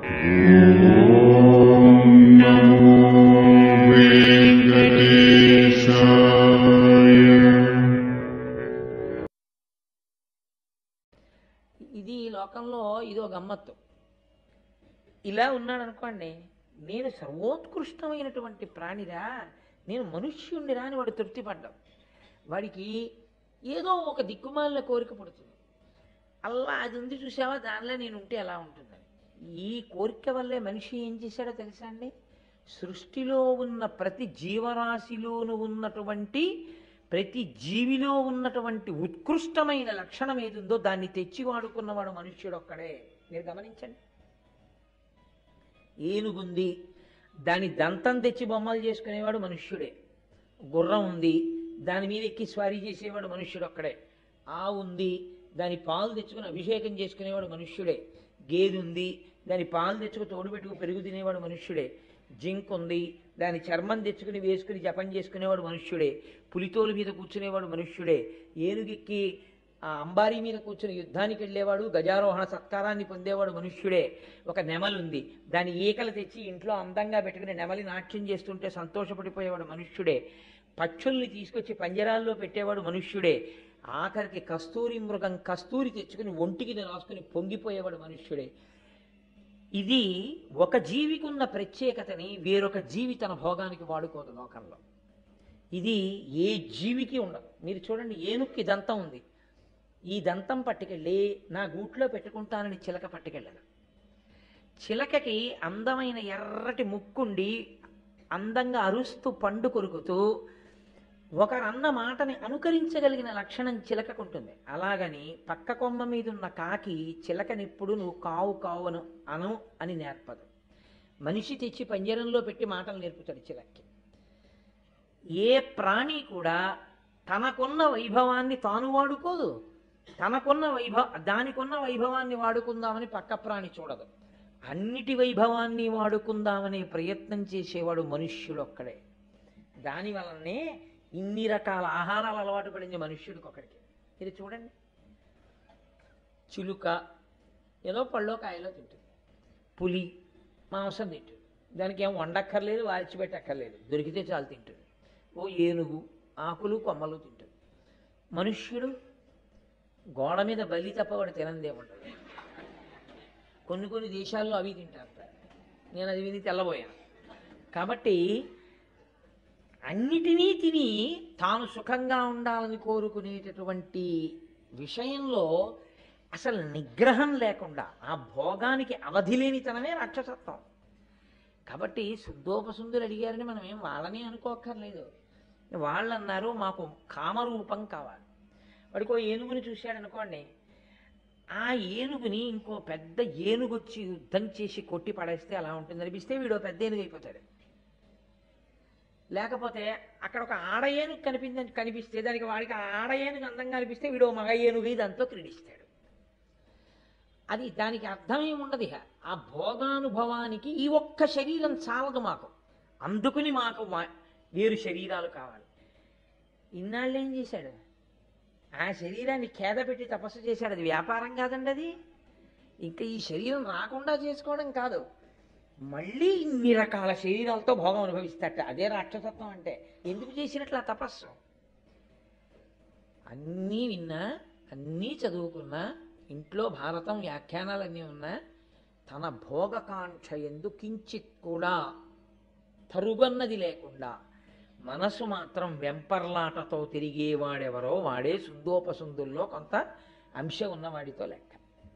ఇది ఈ లోకంలో ఇదో గమ్మత్తు ఇలా ఉన్నాడు అనుకోండి నేను సర్వోత్కృష్టమైనటువంటి ప్రాణిరా నేను మనుష్యుణ్ణిరా అని వాడు తృప్తి పడ్డాం వాడికి ఏదో ఒక దిక్కుమాలిన కోరిక పుడుతుంది అల్లా అది ఉంది చూసావా దానిలో నేను ఉంటే ఎలా ఉంటుందని ఈ కోరిక వల్లే మనిషి ఏం చేశాడో తెలుసా అండి సృష్టిలో ఉన్న ప్రతి జీవరాశిలోను ఉన్నటువంటి ప్రతి జీవిలో ఉన్నటువంటి ఉత్కృష్టమైన లక్షణం ఏది ఉందో దాన్ని తెచ్చి వాడుకున్నవాడు మనుష్యుడు ఒక్కడే మీరు గమనించండి ఏనుగుంది దాని దంతం తెచ్చి బొమ్మలు చేసుకునేవాడు మనుష్యుడే గుర్రం ఉంది దాని మీద ఎక్కి స్వారీ చేసేవాడు మనుష్యుడు ఒక్కడే ఆవు ఉంది దాని పాలు తెచ్చుకుని అభిషేకం చేసుకునేవాడు మనుష్యుడే గేదె ఉంది దాని పాలు తెచ్చుకు తోడు పెట్టుకు పెరుగు తినేవాడు మనుష్యుడే జింక్ ఉంది దాని చర్మం తెచ్చుకుని వేసుకుని జపం చేసుకునేవాడు మనుష్యుడే పులితోలు మీద కూర్చునేవాడు మనుష్యుడే ఏనుగెక్కి ఆ అంబారీ మీద కూర్చుని యుద్ధానికి వెళ్ళేవాడు గజారోహణ సత్కారాన్ని పొందేవాడు మనుష్యుడే ఒక నెమలుంది దాని ఈకలు తెచ్చి ఇంట్లో అందంగా పెట్టుకుని నెమలి నాట్యం చేస్తుంటే సంతోషపడిపోయేవాడు మనుష్యుడే పక్షుల్ని తీసుకొచ్చి పంజరాల్లో పెట్టేవాడు మనుష్యుడే ఆఖరికి కస్తూరి మృగం కస్తూరి తెచ్చుకుని ఒంటికి రాసుకుని పొంగిపోయేవాడు మనుష్యుడే ఇది ఒక జీవికి ఉన్న ప్రత్యేకతని వేరొక జీవి తన భోగానికి వాడుకోదు లోకంలో ఇది ఏ జీవికి ఉండదు మీరు చూడండి ఏనుక్కి దంతం ఉంది ఈ దంతం పట్టుకెళ్ళి నా గూట్లో పెట్టుకుంటానని చిలక పట్టుకెళ్ళదు చిలకకి అందమైన ఎర్రటి ముక్కుండి అందంగా అరుస్తూ పండు కొరుకుతూ ఒకరన్న మాటని అనుకరించగలిగిన లక్షణం చిలకకుంటుంది అలాగని పక్క కొమ్మ మీద ఉన్న కాకి చిలకనిప్పుడు నువ్వు కావు కావు అను అను అని నేర్పదు మనిషి తెచ్చి పంజరంలో పెట్టి మాటలు నేర్పుతాడు చిలక్కి ఏ ప్రాణి కూడా తనకున్న వైభవాన్ని తాను వాడుకోదు తనకున్న వైభవ దానికున్న వైభవాన్ని వాడుకుందామని పక్క ప్రాణి చూడదు అన్నిటి వైభవాన్ని వాడుకుందామనే ప్రయత్నం చేసేవాడు మనుష్యుడు ఒక్కడే దాని వలనే ఇన్ని రకాల ఆహారాలు అలవాటు పడింది మనుష్యుడికి ఒకడికి ఇది చూడండి చిలుక ఏదో పళ్ళో కాయలో తింటుంది పులి మాంసం తింటుంది దానికి ఏం వండక్కర్లేదు వాల్చిపెట్టక్కర్లేదు దొరికితే చాలు తింటుంది ఓ ఏనుగు ఆకులు కొమ్మలు తింటుంది మనుష్యుడు గోడ మీద బలి తప్ప వాడు తినందే ఉండదు కొన్ని కొన్ని దేశాల్లో అవి తింటారు నేను అది విని తెల్లబోయాను కాబట్టి అన్నిటినీ తిని తాను సుఖంగా ఉండాలని కోరుకునేటటువంటి విషయంలో అసలు నిగ్రహం లేకుండా ఆ భోగానికి అవధి లేనితనమే రాక్షసత్వం కాబట్టి శుద్ధోపసుందులు అడిగారని మనం ఏం వాళ్ళని అనుకోక్కర్లేదు వాళ్ళు అన్నారు మాకు కామరూపం కావాలి వాడికి ఓ ఏనుగుని చూశాడు అనుకోండి ఆ ఏనుగుని ఇంకో పెద్ద ఏనుగు వచ్చి యుద్ధం చేసి కొట్టి పడేస్తే అలా ఉంటుంది అనిపిస్తే వీడు ఓ పెద్ద ఏనుగు అయిపోతాడు లేకపోతే అక్కడ ఒక ఆడ ఏనుగు కనిపింది కనిపిస్తే దానికి వాడికి ఆ ఆడ ఏనుగు అందంగా అనిపిస్తే వీడు ఓ మగ ఏనుగు దాంతో క్రీడిస్తాడు అది దానికి అర్థం ఏముండదు ఇక ఆ భోగానుభవానికి ఈ ఒక్క శరీరం చాలదు మాకు అందుకుని మాకు మా వేరు శరీరాలు కావాలి ఇన్నాళ్ళు ఏం చేశాడు ఆ శరీరాన్ని ఖేద పెట్టి తపస్సు చేశాడు అది వ్యాపారం కాదండి అది ఇంకా ఈ శరీరం రాకుండా చేసుకోవడం కాదు మళ్ళీ ఇన్ని రకాల శరీరాలతో భోగం అనుభవిస్తాట అదే రాక్షసత్వం అంటే ఎందుకు చేసినట్లు ఆ తపస్సు అన్నీ విన్నా అన్నీ చదువుకున్నా ఇంట్లో భారతం వ్యాఖ్యానాలన్నీ ఉన్నా తన భోగకాంక్ష ఎందు కించిత్ కూడా తరుగన్నది లేకుండా మనసు మాత్రం వెంపర్లాటతో తిరిగేవాడెవరో వాడే సుందోపసుందుల్లో కొంత అంశం ఉన్నవాడితో లెక్క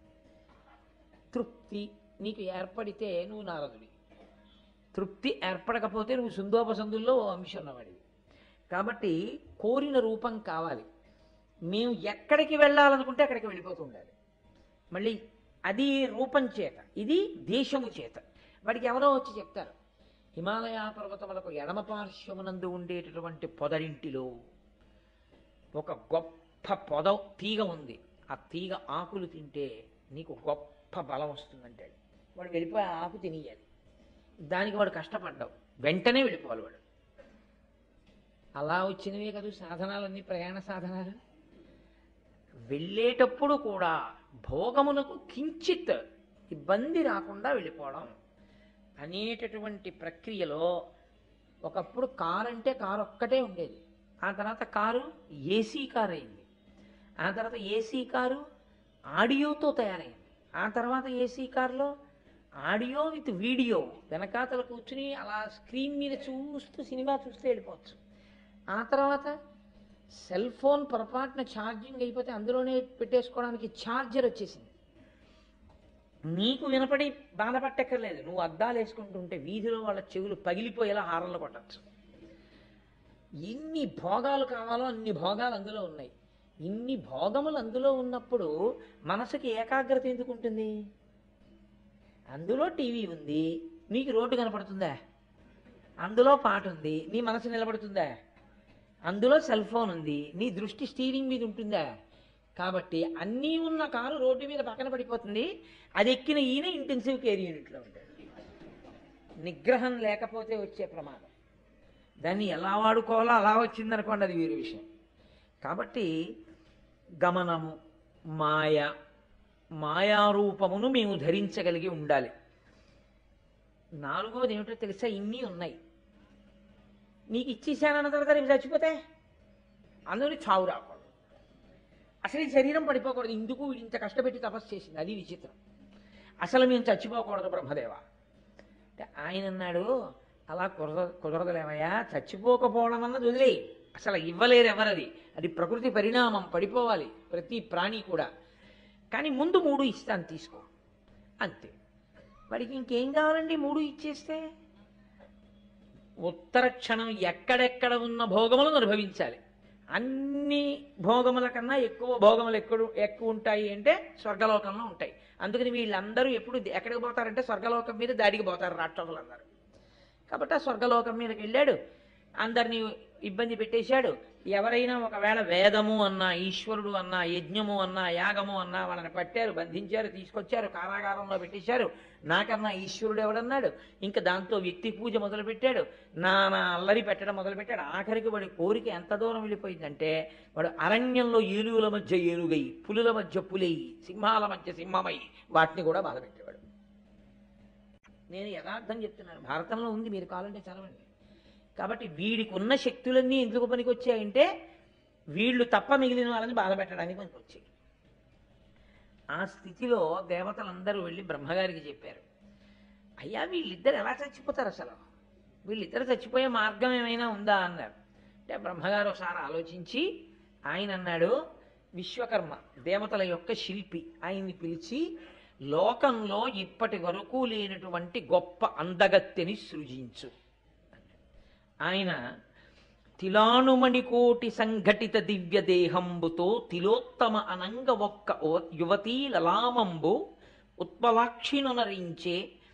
తృప్తి నీకు ఏర్పడితే నువ్వు నారదుడి తృప్తి ఏర్పడకపోతే నువ్వు సుందోపసందుల్లో ఓ అంశం ఉన్నవాడివి కాబట్టి కోరిన రూపం కావాలి మేము ఎక్కడికి వెళ్ళాలనుకుంటే అక్కడికి వెళ్ళిపోతూ ఉండాలి మళ్ళీ అది రూపం చేత ఇది దేశము చేత వాడికి ఎవరో వచ్చి చెప్తారు హిమాలయ పర్వతములకు ఎడమ పార్శ్వమునందు ఉండేటటువంటి పొదరింటిలో ఒక గొప్ప పొద తీగ ఉంది ఆ తీగ ఆకులు తింటే నీకు గొప్ప బలం వస్తుందంటాడు వాడు వెళ్ళిపోయి ఆ ఆకు తినేయాలి దానికి వాడు కష్టపడ్డావు వెంటనే వెళ్ళిపోవాలి వాడు అలా వచ్చినవే కదా సాధనాలన్నీ ప్రయాణ సాధనాలు వెళ్ళేటప్పుడు కూడా భోగమునకు కించిత్ ఇబ్బంది రాకుండా వెళ్ళిపోవడం అనేటటువంటి ప్రక్రియలో ఒకప్పుడు కారు అంటే కారు ఒక్కటే ఉండేది ఆ తర్వాత కారు ఏసీ కారు అయింది ఆ తర్వాత ఏసీ కారు ఆడియోతో తయారైంది ఆ తర్వాత ఏసీ కారులో ఆడియో విత్ వీడియో వెనకాతల కూర్చుని అలా స్క్రీన్ మీద చూస్తూ సినిమా చూస్తూ వెళ్ళిపోవచ్చు ఆ తర్వాత సెల్ ఫోన్ పొరపాటున ఛార్జింగ్ అయిపోతే అందులోనే పెట్టేసుకోవడానికి ఛార్జర్ వచ్చేసింది నీకు వినపడి బాధపట్టక్కర్లేదు నువ్వు అద్దాలు వేసుకుంటుంటే వీధిలో వాళ్ళ చెవులు పగిలిపోయేలా హారలు కొట్టచ్చు ఎన్ని భోగాలు కావాలో అన్ని భోగాలు అందులో ఉన్నాయి ఇన్ని భోగములు అందులో ఉన్నప్పుడు మనసుకి ఏకాగ్రత ఎందుకు ఉంటుంది అందులో టీవీ ఉంది నీకు రోడ్డు కనపడుతుందా అందులో పాట ఉంది నీ మనసు నిలబడుతుందా అందులో సెల్ ఫోన్ ఉంది నీ దృష్టి స్టీరింగ్ మీద ఉంటుందా కాబట్టి అన్నీ ఉన్న కారు రోడ్డు మీద పక్కన పడిపోతుంది అది ఎక్కిన ఈయన ఇంటెన్సివ్ కేర్ యూనిట్లో ఉంటాడు నిగ్రహం లేకపోతే వచ్చే ప్రమాదం దాన్ని ఎలా వాడుకోవాలో అలా వచ్చిందనుకోండి అది వీరి విషయం కాబట్టి గమనము మాయ మాయారూపమును మేము ధరించగలిగి ఉండాలి నాలుగోది ఏమిటో తెలుసా ఇన్ని ఉన్నాయి నీకు ఇచ్చేసానన్న తర్వాత రేపు చచ్చిపోతే అందులో చావు రాకూడదు అసలు ఈ శరీరం పడిపోకూడదు ఇందుకు వీడు ఇంత కష్టపెట్టి తపస్సు చేసింది అది విచిత్రం అసలు మేము చచ్చిపోకూడదు బ్రహ్మదేవ అంటే ఆయన అన్నాడు అలా కుదర కుదరదులేమయ్యా చచ్చిపోకపోవడం అన్నది వదిలే అసలు ఇవ్వలేరు ఎవరది అది ప్రకృతి పరిణామం పడిపోవాలి ప్రతి ప్రాణి కూడా కానీ ముందు మూడు ఇస్తాను తీసుకో అంతే వాడికి ఇంకేం కావాలండి మూడు ఇచ్చేస్తే ఉత్తర క్షణం ఎక్కడెక్కడ ఉన్న భోగములను అనుభవించాలి అన్ని భోగముల కన్నా ఎక్కువ భోగములు ఎక్కడ ఎక్కువ ఉంటాయి అంటే స్వర్గలోకంలో ఉంటాయి అందుకని వీళ్ళందరూ ఎప్పుడు ఎక్కడికి పోతారంటే స్వర్గలోకం మీద దాడికి పోతారు రాక్షసులందరూ కాబట్టి ఆ స్వర్గలోకం మీదకి వెళ్ళాడు అందరినీ ఇబ్బంది పెట్టేశాడు ఎవరైనా ఒకవేళ వేదము అన్నా ఈశ్వరుడు అన్నా యజ్ఞము అన్నా యాగము అన్నా వాళ్ళని పట్టారు బంధించారు తీసుకొచ్చారు కారాగారంలో పెట్టేశారు నాకన్నా ఈశ్వరుడు ఎవడన్నాడు ఇంకా దాంతో వ్యక్తి పూజ మొదలుపెట్టాడు నానా అల్లరి పెట్టడం మొదలుపెట్టాడు ఆఖరికి వాడి కోరిక ఎంత దూరం వెళ్ళిపోయిందంటే వాడు అరణ్యంలో ఏనుగుల మధ్య ఏనుగై పులుల మధ్య పులై సింహాల మధ్య సింహమై వాటిని కూడా బాధపెట్టేవాడు నేను యథార్థం చెప్తున్నాను భారతంలో ఉంది మీరు కావాలంటే చదవండి కాబట్టి వీడికి ఉన్న శక్తులన్నీ ఎందుకు పనికి వచ్చాయంటే వీళ్ళు తప్ప మిగిలిన వాళ్ళని బాధ పెట్టడానికి పనికి వచ్చాయి ఆ స్థితిలో దేవతలందరూ వెళ్ళి బ్రహ్మగారికి చెప్పారు అయ్యా వీళ్ళిద్దరు ఎలా చచ్చిపోతారు అసలు వీళ్ళిద్దరు చచ్చిపోయే మార్గం ఏమైనా ఉందా అన్నారు అంటే బ్రహ్మగారు ఒకసారి ఆలోచించి ఆయన అన్నాడు విశ్వకర్మ దేవతల యొక్క శిల్పి ఆయన్ని పిలిచి లోకంలో ఇప్పటి వరకు లేనటువంటి గొప్ప అందగత్తెని సృజించు ఆయన తిలానుమణి కోటి సంఘటిత దివ్య దేహంబుతో తిలోత్తమ అనంగ ఒక్క ఓ- యువతీ లలామంబు ఉత్పలాక్షినునరించే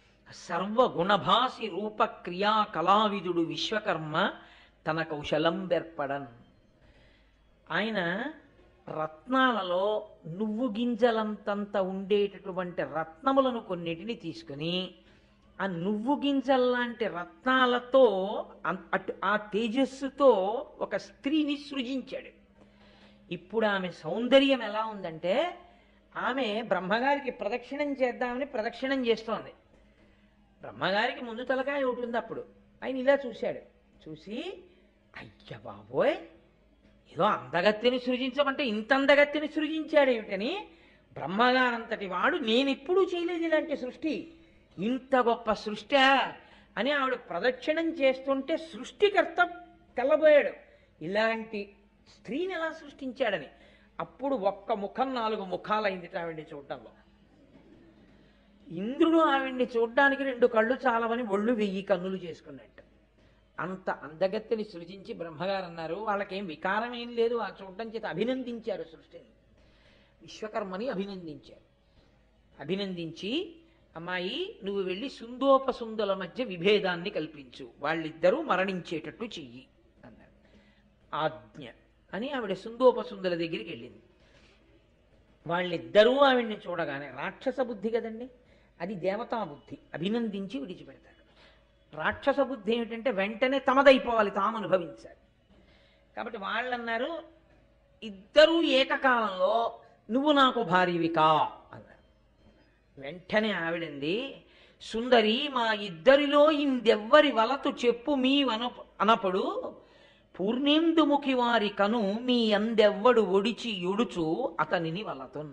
సర్వగుణభాసి రూప క్రియా కళావిదుడు విశ్వకర్మ తన కౌశలం బెర్పడన్ ఆయన రత్నాలలో నువ్వు గింజలంతంత ఉండేటటువంటి రత్నములను కొన్నిటిని తీసుకుని ఆ నువ్వు గింజల్లాంటి రత్నాలతో అన్- అటు ఆ తేజస్సుతో ఒక స్త్రీని సృజించాడు ఇప్పుడు ఆమె సౌందర్యం ఎలా ఉందంటే ఆమె బ్రహ్మగారికి ప్రదక్షిణం చేద్దామని ప్రదక్షిణం చేస్తోంది బ్రహ్మగారికి ముందు తలకాయ ఒకటి ఉంది అప్పుడు ఆయన ఇలా చూశాడు చూసి అయ్య బాబోయ్ ఏదో అందగత్తిని సృజించమంటే ఇంత అందగత్తిని సృజించాడు ఏమిటని బ్రహ్మగారంతటి వాడు నేనెప్పుడూ చేయలేదు ఇలాంటి సృష్టి ఇంత గొప్ప సృష్టి అని ఆవిడ ప్రదక్షిణం చేస్తుంటే సృష్టికర్త తెల్లబోయాడు ఇలాంటి స్త్రీని ఎలా సృష్టించాడని అప్పుడు ఒక్క ముఖం నాలుగు ముఖాలైంది ఆవిడ్ని చూడటంలో ఇంద్రుడు ఆవిడ్ని చూడ్డానికి రెండు కళ్ళు చాలవని ఒళ్ళు వెయ్యి కన్నులు చేసుకున్నట్టు అంత అందగత్తెని సృజించి బ్రహ్మగారు అన్నారు వాళ్ళకేం వికారం ఏం లేదు ఆ చూడటం చేత అభినందించారు సృష్టిని విశ్వకర్మని అభినందించారు అభినందించి అమ్మాయి నువ్వు వెళ్ళి సుందోపసుందుల మధ్య విభేదాన్ని కల్పించు వాళ్ళిద్దరూ మరణించేటట్టు చెయ్యి అన్నారు ఆజ్ఞ అని ఆవిడ సుందోపసుందుల దగ్గరికి వెళ్ళింది వాళ్ళిద్దరూ ఆవిడ్ని చూడగానే రాక్షస బుద్ధి కదండి అది దేవతా బుద్ధి అభినందించి విడిచిపెడతాడు రాక్షస బుద్ధి ఏమిటంటే వెంటనే తమదైపోవాలి తాము అనుభవించాలి కాబట్టి వాళ్ళు అన్నారు ఇద్దరూ ఏకకాలంలో నువ్వు నాకు భార్యవి కా అన్నారు వెంటనే ఆవిడంది సుందరి మా ఇద్దరిలో ఇందెవ్వరి వలతు చెప్పు మీ వన అనప్పుడు పూర్ణేందుముఖి వారి కను మీ అందెవ్వడు ఒడిచి ఎడుచు అతనిని వలతున్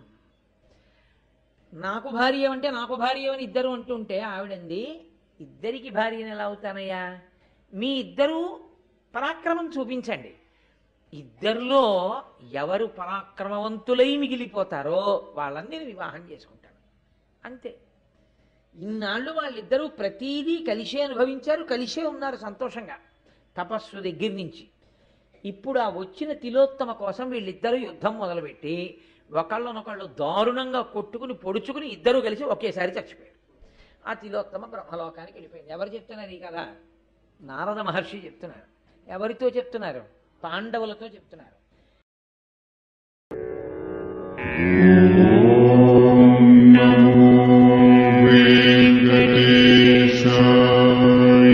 నాకు భార్య అంటే నాకు భార్య అని ఇద్దరు అంటుంటే ఆవిడంది ఇద్దరికి భార్యని ఎలా అవుతానయ్యా మీ ఇద్దరు పరాక్రమం చూపించండి ఇద్దరిలో ఎవరు పరాక్రమవంతులై మిగిలిపోతారో వాళ్ళని నేను వివాహం చేసుకుంటాను అంతే ఇన్నాళ్ళు వాళ్ళిద్దరూ ప్రతీదీ కలిసే అనుభవించారు కలిసే ఉన్నారు సంతోషంగా తపస్సు దగ్గర నుంచి ఇప్పుడు ఆ వచ్చిన తిలోత్తమ కోసం వీళ్ళిద్దరూ యుద్ధం మొదలుపెట్టి ఒకళ్ళనొకళ్ళు దారుణంగా కొట్టుకుని పొడుచుకుని ఇద్దరూ కలిసి ఒకేసారి చచ్చిపోయారు ఆ తిలోత్తమ బ్రహ్మలోకానికి వెళ్ళిపోయింది ఎవరు చెప్తున్నారు ఈ కదా నారద మహర్షి చెప్తున్నారు ఎవరితో చెప్తున్నారు పాండవులతో చెప్తున్నారు వెంకటేశాయ